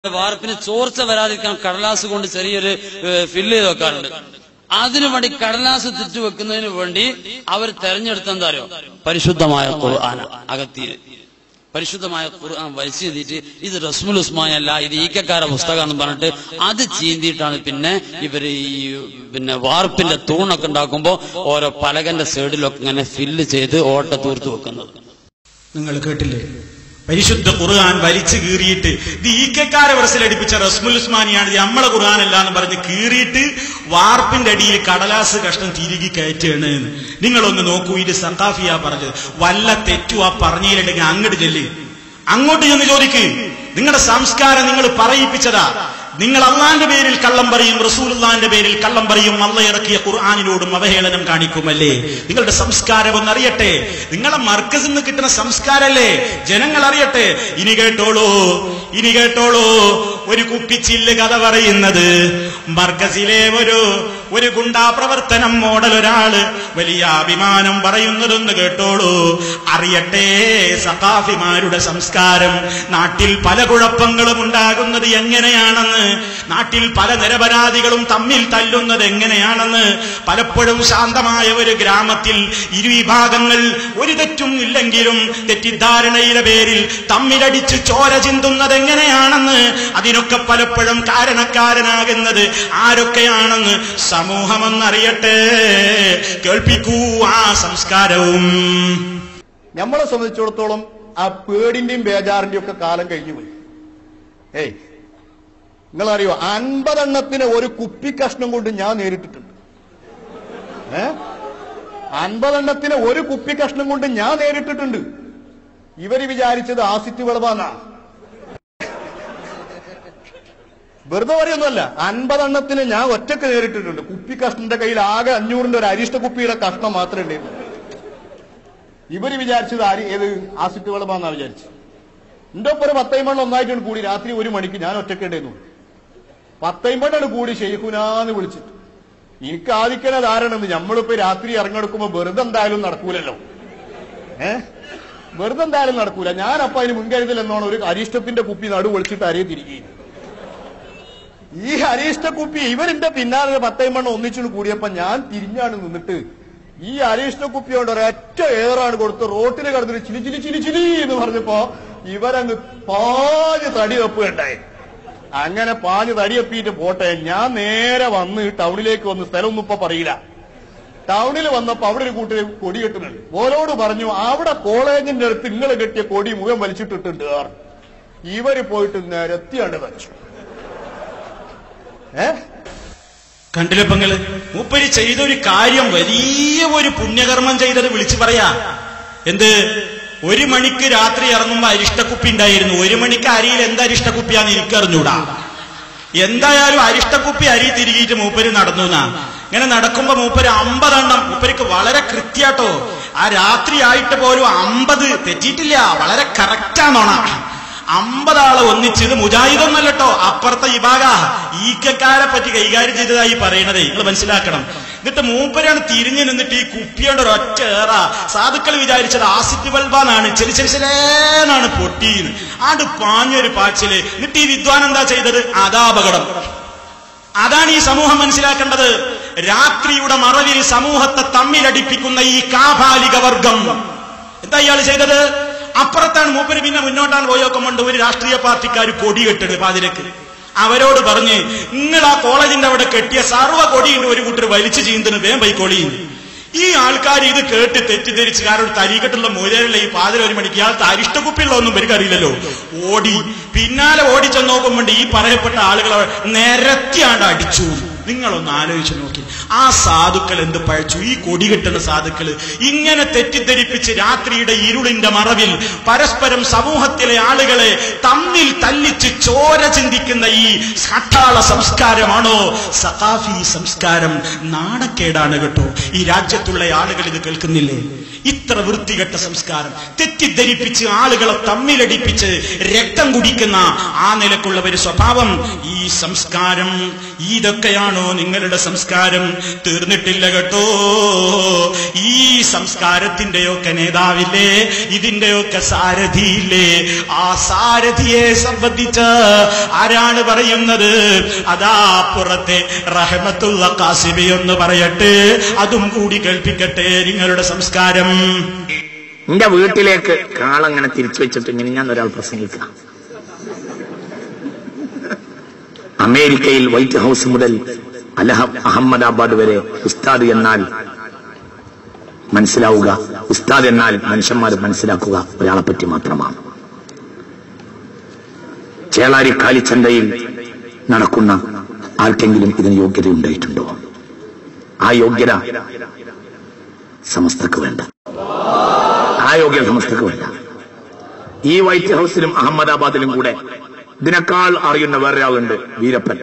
വാർപ്പിന് ചോർച്ച വരാതിരിക്കാൻ കടലാസ് കൊണ്ട് ചെറിയൊരു ഏഹ്, ഫില്ല് ചെയ്ത് വെക്കാറുണ്ട് അതിനു വേണ്ടി കടലാസ് തിറ്റു വെക്കുന്നതിന് വേണ്ടി അവർ തെരഞ്ഞെടുത്ത എന്താ അറിയോ പരിശുദ്ധമായ ഖുർആൻ അകത്തിയിൽ പരിശുദ്ധമായ ഖുർആൻ വലിച്ചു ചീന്തിയിട്ട് ഇത് റസ്മുൽ ഉസ്മാൻ അല്ല ഇത് ഈക്കക്കാര പുസ്തകമാണെന്ന് പറഞ്ഞിട്ട് അത് ചീന്തിയിട്ടാണ് പിന്നെ ഇവർ ഈ പിന്നെ വാർപ്പിന്റെ തൂണൊക്കെ ഉണ്ടാക്കുമ്പോൾ ഓരോ പലകന്റെ സൈഡിലൊക്കെ ഇങ്ങനെ ഫില്ല് ചെയ്ത് ഓട്ട തൂർത്ത് വെക്കുന്നത് നിങ്ങൾ കേട്ടില്ലേ പരിശുദ്ധ ഖുർആൻ വലിച്ചു കീറിയിട്ട് ഇത് ഈക്കക്കാരെ വറസിലടിപ്പിച്ച റസ്മുൽ ഉസ്മാനിയാണ് ഇത് നമ്മളെ ഖുർആൻ അല്ല എന്ന് പറഞ്ഞ് കീറിയിട്ട് വാർപ്പിന്റെ അടിയിൽ കടലാസ് കഷ്ണം തിരികെ കയറ്റുകയാണ് എന്ന്. നിങ്ങളൊന്ന് നോക്കൂ ഇത് സഖാഫിയാ പറഞ്ഞത് വല്ല തെറ്റു ആ പറഞ്ഞതിലുണ്ടെങ്കിൽ അങ്ങോട്ട് ചെല്ല് അങ്ങോട്ട് ചെന്ന് ചോദിക്ക് നിങ്ങളുടെ സംസ്കാരം നിങ്ങൾ പറയിപ്പിച്ചതാ നിങ്ങൾ അള്ളാന്റെ പേരിൽ കള്ളം പറയും റസൂലുള്ളാന്റെ പേരിൽ കള്ളം പറയും അള്ള ഇറക്കിയ ഖുർആാനിനോടും അവഹേളനം കാണിക്കുമല്ലേ നിങ്ങളുടെ സംസ്കാരം ഒന്ന് അറിയട്ടെ നിങ്ങളെ മർക്കസിൽ നിന്ന് കിട്ടുന്ന സംസ്കാരല്ലേ ജനങ്ങൾ അറിയട്ടെ ഇനി കേട്ടോളൂ ഇനി കേട്ടോളൂ ഒരു കുപ്പിച്ചില്ല് കഥ പറയുന്നത് മർക്കസിലെ ഒരു ഒരു ഗുണ്ടാ പ്രവർത്തനം മോഡൽ ഒരാള് വലിയ അഭിമാനം പറയുന്നതൊന്ന് കേട്ടോളൂ അറിയട്ടെ സഖാഫിമാരുടെ സംസ്കാരം നാട്ടിൽ പല കുഴപ്പങ്ങളും ഉണ്ടാകുന്നത് എങ്ങനെയാണെന്ന് നാട്ടിൽ പല നിരപരാധികളും തമ്മിൽ തല്ലുന്നത് എങ്ങനെയാണെന്ന് പലപ്പോഴും ശാന്തമായ ഒരു ഗ്രാമത്തിൽ ഇരുവിഭാഗങ്ങൾ ഒരു തെറ്റും ഇല്ലെങ്കിലും തെറ്റിദ്ധാരണയുടെ പേരിൽ തമ്മിലടിച്ച് ചോര ചിന്തുന്നത് എങ്ങനെയാണെന്ന് അതിനൊക്കെ പലപ്പോഴും കാരണക്കാരനാകുന്നത് ആരൊക്കെയാണെന്ന് സമൂഹമെന്നറിയട്ടെ കേൾപ്പിക്കൂ ആ സംസ്കാരവും നമ്മളെ സംബന്ധിച്ചിടത്തോളം ആ പേടിന്റെയും ബേജാറിന്റെയും ഒക്കെ കാലം കഴിഞ്ഞു പോയി ഏയ് നിങ്ങളറിയോ അൻപതെണ്ണത്തിന് ഒരു കുപ്പി കഷ്ണം കൊണ്ട് ഞാൻ നേരിട്ടിട്ടുണ്ട് ഏ അൻപതെണ്ണത്തിന് ഒരു കുപ്പി കഷ്ണം കൊണ്ട് ഞാൻ നേരിട്ടിട്ടുണ്ട് ഇവര് വിചാരിച്ചത് ആസിറ്റ് വിളവാന്നാ വെറുതെ പറയൊന്നുമല്ല അൻപതെണ്ണത്തിന് ഞാൻ ഒറ്റക്ക് നേരിട്ടിട്ടുണ്ട് കുപ്പി കഷ്ണന്റെ കയ്യിൽ ആകെ അഞ്ഞൂറിന്റെ ഒരു അരിഷ്ട കുപ്പിയുടെ കഷ്ണം മാത്രമേ ഉണ്ടായിരുന്നു ഇവര് വിചാരിച്ചത് ആര് ഏത് ആസിറ്റ് വെള്ളമാന്നാ വിചാരിച്ചത് എന്റെ ഒപ്പം ഒരു പത്തൈമ്പണ്ണം ഒന്നായിട്ടാണ് കൂടി രാത്രി ഒരു മണിക്ക് ഞാൻ ഒറ്റക്കേണ്ടേന്നു പത്തൈമ്പണ്ണാണ് കൂടി ഷെയ്ഖുനാന്ന് വിളിച്ചിട്ട് എനിക്ക് ആദിക്കണ ധാരണന്ന് നമ്മളിപ്പോ രാത്രി ഇറങ്ങെടുക്കുമ്പോ വെറുതെ എന്തായാലും നടക്കൂലല്ലോ ഏ വെറുതെ എന്തായാലും നടക്കൂല ഞാനപ്പോ അതിന് മുൻകരുതൽ എന്നോണം ഒരു അരിഷ്ടത്തിന്റെ കുപ്പി നടു വിളിച്ചിട്ട് അരയെ തിരികെ ഈ അരിഷ്ട കുപ്പി ഇവരിന്റെ പിന്നാലെ പത്തൈമ്പണ്ണം ഒന്നിച്ചു കൂടിയപ്പോ ഞാൻ തിരിഞ്ഞാണ് നിന്നിട്ട് ഈ അരിഷ്ട കുപ്പി കൊണ്ട് ഒരൊറ്റ ഏറാണ് കൊടുത്ത് റോട്ടിൽ കിടന്നിട്ട് ചിലി ചിലി ചിലി ചിലി എന്ന് പറഞ്ഞപ്പോ ഇവരങ്ങ് പാഞ്ഞ് തടി വെപ്പുകയുണ്ടായി അങ്ങനെ പാഞ്ഞ് തടി വെപ്പിയിട്ട് പോട്ടെ ഞാൻ നേരെ വന്ന് ടൗണിലേക്ക് വന്ന് സ്ഥലമൊന്നും ഇപ്പൊ പറയില്ല ടൗണിൽ വന്നപ്പോ അവിടെ ഒരു കൂട്ടര് കൊടി കെട്ടുന്നുണ്ട് ഓരോട് പറഞ്ഞു അവിടെ കോളേജിന്റെ അടുത്ത് നിങ്ങൾ കെട്ടിയ കൊടി മുഖം വലിച്ചിട്ടിട്ടുണ്ട് പറഞ്ഞു. ഇവര് പോയിട്ട് നിരത്തിയാണ്ട് വെച്ചു ഏഹ് കണ്ടില്ലേ പെങ്ങള് മൂപ്പര് ചെയ്തൊരു കാര്യം വലിയ ഒരു പുണ്യകർമ്മം ചെയ്തത് വിളിച്ചു പറയാ എന്ത് ഒരു മണിക്ക് രാത്രി ഇറങ്ങുമ്പോ അരിഷ്ടക്കുപ്പി ഉണ്ടായിരുന്നു ഒരു മണിക്ക് അരിയിൽ എന്ത് അരിഷ്ടക്കുപ്പിയാന്ന് എനിക്ക് അറിഞ്ഞൂടാ എന്തായാലും അരിഷ്ടക്കുപ്പി അരി തിരികിയിട്ട് മൂപ്പര് നടന്നു എന്നാ ഇങ്ങനെ നടക്കുമ്പോ മൂപ്പര് അമ്പതെണ്ണം മൂപ്പർക്ക് വളരെ കൃത്യാട്ടോ ആ രാത്രി ആയിട്ട് പോലും അമ്പത് തെറ്റിയിട്ടില്ല വളരെ കറക്റ്റാണോണ അമ്പതാളെ ഒന്നിച്ചത് മുജാഹിദൊന്നല്ലോ അപ്പുറത്തെ വിഭാഗ ഈക്കക്കാരെ പറ്റി കൈകാര്യം ചെയ്തതായി പറയണതേ നിങ്ങൾ മനസ്സിലാക്കണം എന്നിട്ട് മൂപ്പരാണ് തിരിഞ്ഞു നിന്നിട്ട് ഈ കുപ്പിയുടെ ഒരൊറ്റ ഏറ സാധുക്കൾ വിചാരിച്ചത് ആസിറ്റ് ബൾബാന്നാണ് ചെലി ചെലിച്ചലേന്നാണ് പൊട്ടിന്ന് ആണ്ട് പാഞ്ഞൊരു പാച്ചില് എന്നിട്ട് ഈ വിദ്വാൻ എന്താ ചെയ്തത് അതാപകടം അതാണ് ഈ സമൂഹം മനസ്സിലാക്കേണ്ടത് രാത്രിയുടെ മറവിൽ സമൂഹത്തെ തമ്മിലടിപ്പിക്കുന്ന ഈ കാപാലിക വർഗം എന്താ ഇയാൾ ചെയ്തത് അപ്പുറത്താണ് മൂപ്പര് പിന്നെ മുന്നോട്ടാണ് പോയോക്കുമ്പോണ്ട് ഒരു രാഷ്ട്രീയ പാർട്ടിക്കാർ കൊടി കെട്ടിട് പാതിരക്ക് അവരോട് പറഞ്ഞ് നിങ്ങൾ ആ കോളേജിന്റെ അവിടെ കെട്ടിയ സർവ്വ കൊടിയുണ്ട് ഒരു കൂട്ടർ വലിച്ചു ചെയ്യുന്നതിന് വേം പൈക്കോളി ഈ ആൾക്കാർ ഇത് കേട്ട് തെറ്റിദ്ധരിച്ച് കാരണം തരികെട്ടുള്ള മൂലയിലുള്ള ഈ പാതിര ഒരു മണിക്ക് ഇയാൾ അരിഷ്ടക്കുപ്പിയുള്ള ഒന്നും എനിക്കറിയില്ലല്ലോ ഓടി പിന്നാലെ ഓടിച്ചെന്ന് നോക്കുമ്പോണ്ട് ഈ പറയപ്പെട്ട ആളുകളെ നിരത്തിയാണ്ട് അടിച്ചു നിങ്ങളൊന്ന് ആലോചിച്ച് നോക്കി ആ സാധുക്കൾ എന്ത് പഴച്ചു ഈ കൊടി കെട്ടുന്ന സാധുക്കള് ഇങ്ങനെ തെറ്റിദ്ധരിപ്പിച്ച് രാത്രിയുടെ ഇരുളിന്റെ മറവിൽ പരസ്പരം സമൂഹത്തിലെ ആളുകളെ തമ്മിൽ തല്ലിച്ച് ചോര ചിന്തിക്കുന്ന ഈ സട്ടാള സംസ്കാരമാണോ സഖാഫി സംസ്കാരം നാണക്കേടാണ് കേട്ടോ ഈ രാജ്യത്തുള്ള ആളുകൾ ഇത് കേൾക്കുന്നില്ലേ ഇത്ര വൃത്തികെട്ട സംസ്കാരം തെറ്റിദ്ധരിപ്പിച്ച് ആളുകളെ തമ്മിലടിപ്പിച്ച് രക്തം കുടിക്കുന്ന ആ നിലക്കുള്ള ഒരു സ്വഭാവം ഈ സംസ്കാരം ഇതൊക്കെയാണോ സംസ്കാരമാണോ നിങ്ങളുടെ സംസ്കാരം തീർന്നിട്ടില്ല കേട്ടോ ഈ സംസ്കാരത്തിന്റെയൊക്കെ നേതാവില്ലേ ഇതിന്റെയൊക്കെ സാരഥിയില്ലേ ആ സാരഥിയെ സംബന്ധിച്ച് ആരാണ് പറയുന്നത് അതാ പുറത്തെ റഹമത്തുള്ള കാസിബി എന്ന് പറയട്ടെ അതും കൂടി കേൾപ്പിക്കട്ടെ നിങ്ങളുടെ സംസ്കാരം എന്റെ വീട്ടിലേക്ക് കാളങ്ങനെ തിരിച്ചു വെച്ചിട്ട് ഇങ്ങനെ ഞാൻ ഒരാൾ പ്രസംഗിക്കാം അമേരിക്കയിൽ വൈറ്റ് ഹൗസ് മുതൽ അലഹ അഹമ്മദാബാദ് വരെ ഉസ്താദ് എന്നാൽ മനസ്സിലാവുക ഉസ്താദ് എന്നാൽ മനുഷ്യന്മാർ മനസ്സിലാക്കുക ഒരാളെ പറ്റി മാത്രമാണ് ചേളാരി കാലിച്ചന്തയിൽ നടക്കുന്ന ആർക്കെങ്കിലും ഇതിന് യോഗ്യത ഉണ്ടായിട്ടുണ്ടോ ആ യോഗ്യത സമസ്തക്ക് വേണ്ട ആ യോഗ്യത സമസ്തക്ക് വേണ്ട ഈ വൈറ്റ് ഹൗസിലും അഹമ്മദാബാദിലും കൂടെ ഇതിനേക്കാൾ അറിയുന്ന വേറൊരാളുണ്ട് വീരപ്പൻ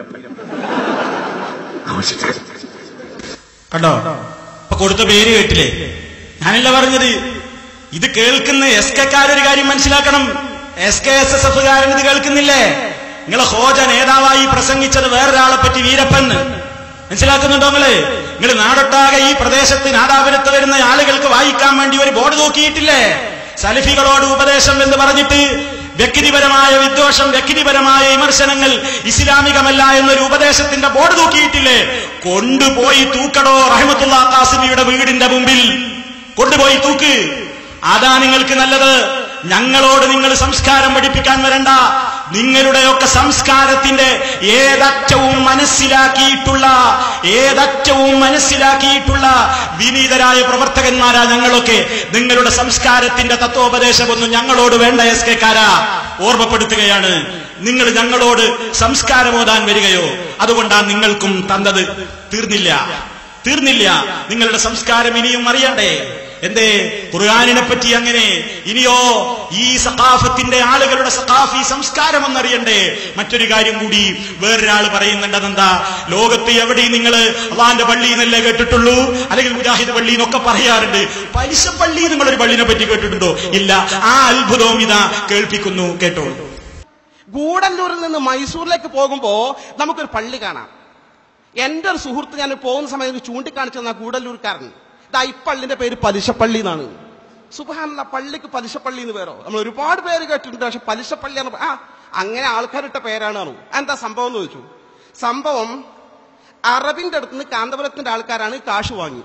ആവശ്യക്കാരൻ കണ്ടോ അപ്പൊ കൊടുത്ത പേര് കേട്ടില്ലേ ഞാനല്ല പറഞ്ഞത് ഇത് കേൾക്കുന്ന എസ് കെക്കാരൊരു കാര്യം മനസ്സിലാക്കണം എസ് കെ എസ് എസ് എഫുകാരൻ ഇത് കേൾക്കുന്നില്ലേ നിങ്ങളെ ഹോജ നേതാവായി പ്രസംഗിച്ചത് വേറൊരാളെ പറ്റി വീരപ്പൻ മനസ്സിലാക്കുന്നുണ്ടോ നിങ്ങള് നിങ്ങൾ നാടൊട്ടാകെ ഈ പ്രദേശത്ത് നാദാപുരത്ത് വരുന്ന ആളുകൾക്ക് വായിക്കാൻ വേണ്ടി ഒരു ബോർഡ് നോക്കിയിട്ടില്ലേ സലഫികളോട് ഉപദേശം എന്ന് പറഞ്ഞിട്ട് വ്യക്തിപരമായ വിദ്വേഷം വ്യക്തിപരമായ വിമർശനങ്ങൾ ഇസ്ലാമികമല്ല എന്നൊരു ഉപദേശത്തിന്റെ ബോർഡ് തൂക്കിയിട്ടില്ലേ കൊണ്ടുപോയി തൂക്കടോ റഹമത്തുള്ള കാസിമിയുടെ വീടിന്റെ മുമ്പിൽ കൊണ്ടുപോയി തൂക്ക് അതാ നിങ്ങൾക്ക് നല്ലത് ഞങ്ങളോട് നിങ്ങൾ സംസ്കാരം പഠിപ്പിക്കാൻ വരണ്ട നിങ്ങളുടെയൊക്കെ സംസ്കാരത്തിന്റെ ഏതറ്റവും മനസ്സിലാക്കിയിട്ടുള്ള ഏതറ്റവും മനസ്സിലാക്കിയിട്ടുള്ള വിനീതരായ പ്രവർത്തകന്മാരാ ഞങ്ങളൊക്കെ നിങ്ങളുടെ സംസ്കാരത്തിന്റെ തത്വോപദേശമൊന്നും ഞങ്ങളോട് വേണ്ട എസ് കെക്കാരാ ഓർമ്മപ്പെടുത്തുകയാണ് നിങ്ങൾ ഞങ്ങളോട് സംസ്കാരമോതാൻ വരികയോ അതുകൊണ്ടാണ് നിങ്ങൾക്കും തന്നത് തീർന്നില്ല തീർന്നില്ല നിങ്ങളുടെ സംസ്കാരം ഇനിയും അറിയണ്ടേ എന്തേ ഖുർആാനിനെ പറ്റി അങ്ങനെ ഇനിയോ ഈ സഖാഫത്തിന്റെ ആളുകളുടെ സഖാഫി സംസ്കാരം എന്നറിയണ്ടേ മറ്റൊരു കാര്യം കൂടി വേറൊരാൾ പറയുന്നുണ്ട് അതെന്താ ലോകത്ത് എവിടെയും നിങ്ങൾ അള്ളാന്റെ പള്ളി എന്നല്ലേ കേട്ടിട്ടുള്ളൂ അല്ലെങ്കിൽ മുജാഹിദ് പള്ളി എന്നൊക്കെ പറയാറുണ്ട് പലിശ പള്ളി നിങ്ങളൊരു പള്ളിനെ പറ്റി കേട്ടിട്ടുണ്ടോ ഇല്ല ആ അത്ഭുതവും ഇതാ കേൾപ്പിക്കുന്നു കേട്ടോ ഗൂഡല്ലൂരിൽ നിന്ന് മൈസൂരിലേക്ക് പോകുമ്പോ നമുക്കൊരു പള്ളി കാണാം എന്റെ ഒരു സുഹൃത്ത് ഞാൻ പോകുന്ന സമയത്ത് ചൂണ്ടിക്കാണിച്ചു തന്ന ഗൂഡല്ലൂർക്കാരൻ ഇതാ ഈ പള്ളിന്റെ പേര് പലിശപ്പള്ളി എന്നാണ് സുബാനുള്ള പള്ളിക്ക് പലിശപ്പള്ളി എന്ന് പേരോ നമ്മൾ ഒരുപാട് പേര് കേട്ടിട്ടുണ്ട് പക്ഷെ പലിശപ്പള്ളി എന്ന് ആ അങ്ങനെ ആൾക്കാരിട്ട പേരാണ് അറിവ് എന്താ സംഭവം എന്ന് ചോദിച്ചു സംഭവം അറബിന്റെ അടുത്ത് നിന്ന് കാന്തപുരത്തിന്റെ ആൾക്കാരാണ് കാശ് വാങ്ങി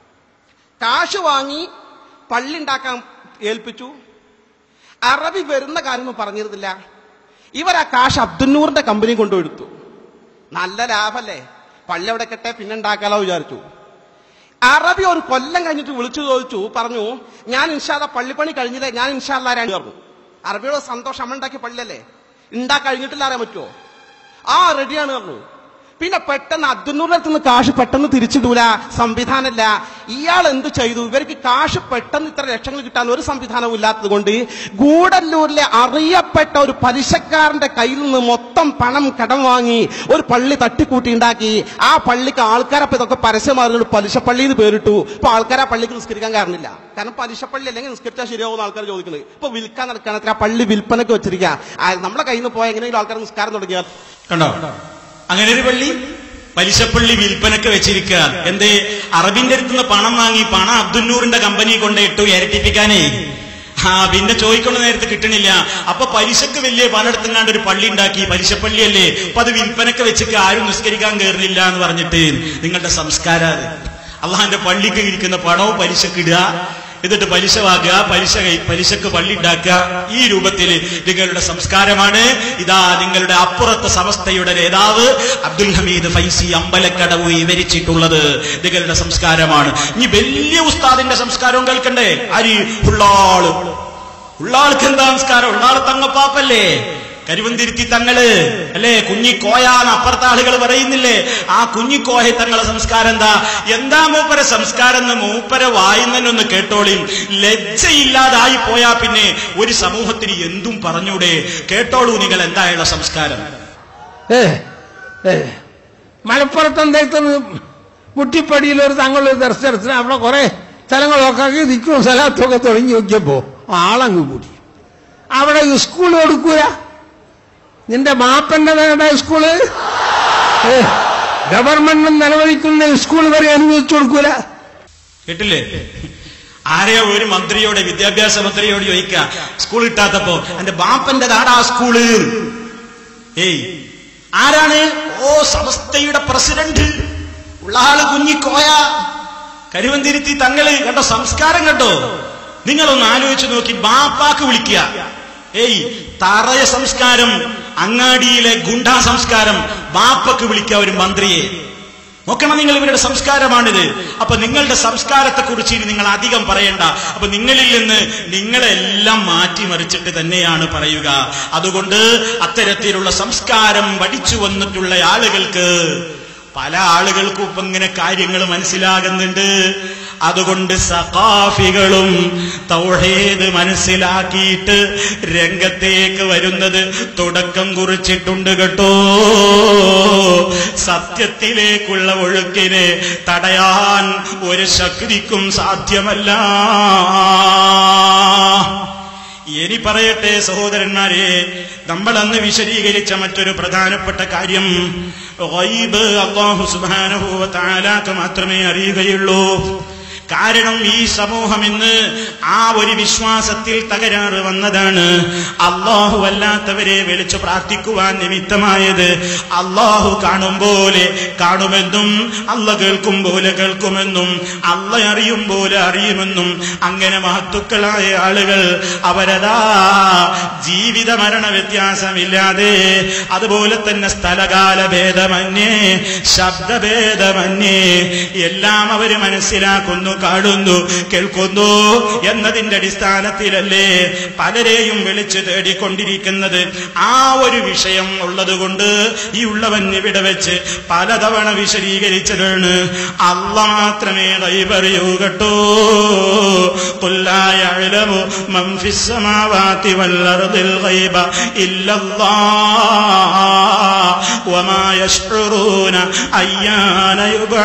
കാശ് വാങ്ങി പള്ളി ഉണ്ടാക്കാൻ ഏൽപ്പിച്ചു അറബി വരുന്ന കാര്യമൊന്നും പറഞ്ഞിരുന്നില്ല ഇവർ ആ കാശ് അബ്ദുന്നൂറിന്റെ കമ്പനി കൊണ്ടുപോയെടുത്തു നല്ല ലാഭല്ലേ പള്ളി അവിടെ കെട്ടെ പിന്നെ ഉണ്ടാക്കാലോ വിചാരിച്ചു അറബി ഒരു കൊല്ലം കഴിഞ്ഞിട്ട് വിളിച്ചു ചോദിച്ചു പറഞ്ഞു ഞാൻ ഇൻഷാല്ല പള്ളിപ്പണി കഴിഞ്ഞില്ലേ ഞാൻ ഇൻഷാല്ല രണ്ട് പറഞ്ഞു അറബിയുടെ സന്തോഷം അമ്മ ഉണ്ടാക്കിയ പള്ളിയല്ലേ ഉണ്ടാക്കാൻ കഴിഞ്ഞിട്ടില്ല അറിയാൻ പറ്റുമോ ആ റെഡിയാണ് പറഞ്ഞു പിന്നെ പെട്ടെന്ന് അദ്ദുന്നൂറിന്റെ അടുത്ത് നിന്ന് കാശ് പെട്ടെന്ന് തിരിച്ചിടൂല സംവിധാനമില്ല ഇയാൾ എന്ത് ചെയ്തു ഇവർക്ക് കാശ് പെട്ടെന്ന് ഇത്ര ലക്ഷങ്ങൾ കിട്ടാൻ ഒരു സംവിധാനവും ഇല്ലാത്തത് കൊണ്ട് ഗൂഡല്ലൂരിലെ അറിയപ്പെട്ട ഒരു പലിശക്കാരന്റെ കയ്യിൽ നിന്ന് മൊത്തം പണം കടം വാങ്ങി ഒരു പള്ളി തട്ടിക്കൂട്ടി ഉണ്ടാക്കി ആ പള്ളിക്ക് ആൾക്കാരപ്പോ ഇതൊക്കെ പരസ്യമാറുന്നത് പലിശപ്പള്ളി എന്ന് പേരിട്ടു ഇപ്പൊ ആൾക്കാർ ആ പള്ളിക്ക് നിസ്കരിക്കാൻ കാരണമില്ല കാരണം പലിശപ്പള്ളി അല്ലെങ്കിൽ നിസ്കരിച്ചാൽ ശരിയാവുന്ന ആൾക്കാർ ചോദിക്കുന്നത് ഇപ്പൊ വിൽക്കാൻ നടക്കുകയാണ് ആ പള്ളി വിൽപ്പനക്ക് വെച്ചിരിക്കുക ആ, നമ്മളെ കയ്യിൽ നിന്ന് പോയ എങ്ങനെയെങ്കിലും ആൾക്കാർ നിസ്കാരം തുടങ്ങിയാൽ കണ്ടോ അങ്ങനെ ഒരു പള്ളി പലിശപ്പള്ളി വിൽപ്പനക്ക് വെച്ചിരിക്കുക എന്തേ അറബിന്റെ അടുത്ത് നിന്ന് പണം വാങ്ങി പണം അബ്ദുന്നൂറിന്റെ കമ്പനി കൊണ്ടിട്ടു ഇരട്ടിപ്പിക്കാനേ ആ പിന്നെ ചോദിക്കുന്ന നേരത്ത് കിട്ടണില്ല അപ്പൊ പലിശക്ക് വലിയ പലയിടത്തും ഒരു പള്ളി ഉണ്ടാക്കി പലിശപ്പള്ളിയല്ലേ അപ്പൊ അത് വിൽപ്പനക്ക് വെച്ചിട്ട് ആരും നിസ്കരിക്കാൻ കയറുന്നില്ല എന്ന് പറഞ്ഞിട്ട് നിങ്ങളുടെ സംസ്കാരം അത് അള്ളാന്റെ പള്ളിക്ക് ഇരിക്കുന്ന പണവും പലിശക്ക് ഇടുക എന്നിട്ട് പലിശ വാങ്ങുക പലിശ കൈ- പലിശക്ക് പള്ളി ഉണ്ടാക്കുക ഈ രൂപത്തിൽ നിങ്ങളുടെ സംസ്കാരമാണ് ഇതാ നിങ്ങളുടെ അപ്പുറത്തെ സമസ്തയുടെ നേതാവ് അബ്ദുൽ ഹമീദ് ഫൈസി അമ്പലക്കടവ് വിവരിച്ചിട്ടുള്ളത് നിങ്ങളുടെ സംസ്കാരമാണ് ഇനി വലിയ ഉസ്താദിന്റെ സംസ്കാരവും കേൾക്കണ്ടേ അരി ഉള്ളാള് ഉള്ളാൾക്ക് എന്താ സംസ്കാരം ഉള്ളാൾ തങ്ങപ്പാപ്പല്ലേ കരുവന്തിരുത്തി തങ്ങള് അല്ലേ കുഞ്ഞിക്കോയാന്ന് അപ്പുറത്തെ ആളുകൾ പറയുന്നില്ലേ ആ കുഞ്ഞിക്കോയ തങ്ങളെ സംസ്കാരം എന്താ എന്താ മൂപ്പര സംസ്കാരം എന്ന് മൂപ്പര വായുന്നൊന്ന് കേട്ടോളിയും ലജ്ജയില്ലാതായി പോയാ പിന്നെ ഒരു സമൂഹത്തിന് എന്തും പറഞ്ഞൂടെ കേട്ടോളൂ നിങ്ങൾ എന്തായുള്ള സംസ്കാരം ഏ ഏ മലപ്പുറത്ത് എന്തായിട്ടൊന്ന് മുട്ടിപ്പടിയിൽ ഒരു തങ്ങളൊരു ദർശനത്തിന് അവിടെ കുറെ സ്ഥലങ്ങളൊക്കെ ആക്കി നിൽക്കും സ്ഥലത്തൊക്കെ തുടങ്ങി നോക്കിയപ്പോ ആളങ്ങ് കൂടി അവിടെ സ്കൂൾ കൊടുക്കൂല നിന്റെ മാപ്പന്റെ വേണ്ട സ്കൂള് ഏ, ഗവൺമെന്റ് നിലവിളിക്കുന്ന സ്കൂൾ വരെ അനുവദിച്ചു കൊടുക്കൂല കേട്ടില്ലേ ആരെയോ ഒരു മന്ത്രിയോട് വിദ്യാഭ്യാസ മന്ത്രിയോട് ചോദിക്കുക സ്കൂൾ കിട്ടാത്തപ്പോ എന്റെ ബാപ്പന്റെ നാടാ സ്കൂള് ഏയ് ആരാണ് ഓ സമസ്തയുടെ പ്രസിഡന്റ് ഉള്ള ആള് കുഞ്ഞിക്കോയ കരുവന്തിരുത്തി തങ്ങള് കണ്ടോ സംസ്കാരം കണ്ടോ നിങ്ങളൊന്ന് ആലോചിച്ച് നോക്കി ബാപ്പാക്ക് വിളിക്കുക ഏയ് തറയ സംസ്കാരം അങ്ങാടിയിലെ ഗുണ്ടാ സംസ്കാരം ബാപ്പക്ക് വിളിക്കുക ഒരു മന്ത്രിയെ നോക്കണം നിങ്ങൾ ഇവരുടെ സംസ്കാരമാണിത് അപ്പൊ നിങ്ങളുടെ സംസ്കാരത്തെ കുറിച്ച് ഇനി നിങ്ങൾ അധികം പറയണ്ട അപ്പൊ നിങ്ങളിൽ നിന്ന് നിങ്ങളെല്ലാം മാറ്റിമറിച്ചിട്ട് തന്നെയാണ് പറയുക അതുകൊണ്ട് അത്തരത്തിലുള്ള സംസ്കാരം പഠിച്ചു വന്നിട്ടുള്ള ആളുകൾക്ക് പല ആളുകൾക്കും ഇപ്പൊ ഇങ്ങനെ കാര്യങ്ങൾ മനസ്സിലാകുന്നുണ്ട് അതുകൊണ്ട് സഖാഫികളും തൗഹീദ് മനസ്സിലാക്കിയിട്ട് രംഗത്തേക്ക് വരുന്നത് തുടക്കം കുറിച്ചിട്ടുണ്ട് കേട്ടോ സത്യത്തിലേക്കുള്ള ഒഴുക്കിനെ തടയാൻ ഒരു ശക്തിക്കും സാധ്യമല്ല ഇനി പറയട്ടെ സഹോദരന്മാരെ നമ്മൾ അന്ന് വിശദീകരിച്ച മറ്റൊരു പ്രധാനപ്പെട്ട കാര്യം ഗൈബ് അള്ളാഹു സുബ്ഹാനഹു വ തആലാക്ക് മാത്രമേ അറിയുകയുള്ളൂ കാരണം ഈ സമൂഹം ഇന്ന് ആ ഒരു വിശ്വാസത്തിൽ തകരാറ് വന്നതാണ് അള്ളാഹു അല്ലാത്തവരെ വിളിച്ചു പ്രാർത്ഥിക്കുവാൻ നിമിത്തമായത് അള്ളാഹു കാണും പോലെ കാണുമെന്നും അല്ല കേൾക്കും പോലെ കേൾക്കുമെന്നും അല്ല അറിയും പോലെ അറിയുമെന്നും അങ്ങനെ മഹത്തുക്കളായ ആളുകൾ അവരതാ ജീവിത മരണ വ്യത്യാസമില്ലാതെ അതുപോലെ തന്നെ സ്ഥലകാല ഭേദമന്യേ ശബ്ദഭേദമന്യേ എല്ലാം അവര് മനസ്സിലാക്കുന്നു കാണുന്നു കേൾക്കുന്നു എന്നതിന്റെ അടിസ്ഥാനത്തിലല്ലേ പലരെയും വിളിച്ചു തേടിക്കൊണ്ടിരിക്കുന്നത് ആ ഒരു വിഷയം ഉള്ളതുകൊണ്ട് ഈ ഉള്ളവൻ ഇവിടെ വെച്ച് പലതവണ വിശദീകരിച്ചതാണ് അല്ല മാത്രമേ കൈപറിയൂ കേട്ടോ قُلَّا يَعْلَمُ مَنْ فِي السَّمَاوَاتِ وَالْأَرْضِ الْغَيْبَ إِلَّا اللَّهُ وَمَا يَشْعُرُونَ أَيَّانَ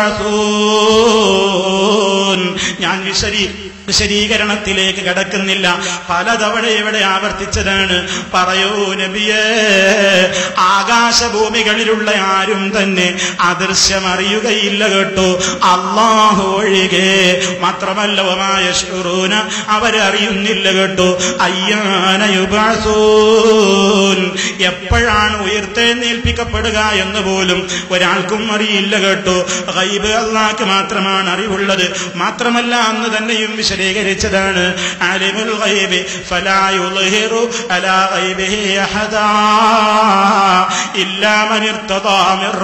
يُبْعَثُونَ ഞാൻ വിശദീ വിശദീകരണത്തിലേക്ക് കടക്കുന്നില്ല പലതവണ ഇവിടെ ആവർത്തിച്ചതാണ് പറയൂ നബിയേ ആകാശഭൂമികളിലുള്ള ആരും തന്നെ അദൃശ്യമറിയുകയില്ല കേട്ടോ അള്ളാഹു ഒഴികെ മാത്രമല്ല ഒമായ ഷുറൂന അവരറിയുന്നില്ല കേട്ടോ അയ്യാനയുബാസൂൻ എപ്പോഴാണ് ഉയർത്തെഴുന്നേൽപ്പിക്കപ്പെടുക എന്ന് പോലും ഒരാൾക്കും അറിയില്ല കേട്ടോ ഗൈബ് അള്ളാഹ്ക്ക് മാത്രമാണ് അറിവുള്ളത് മാത്രമല്ല അന്ന് തന്നെയും വിശദീകരിച്ചതാണ് അലിമുൽ ഗൈബി ഫലാ യുദ്ഹിറു അലാ ഗൈബിഹി അഹദാ ഇല്ലാ മൻ ഇർതദാ മിർ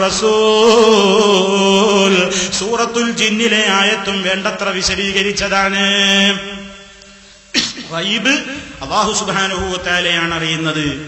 റസൂൽ സൂറത്തുൽ ജിന്നിലെ ആയത്തും വേണ്ടത്ര വിശദീകരിച്ചതാണ് ഗൈബ് അല്ലാഹു സുബ്ഹാനഹു വ തആലയാണ് അറിയുന്നത്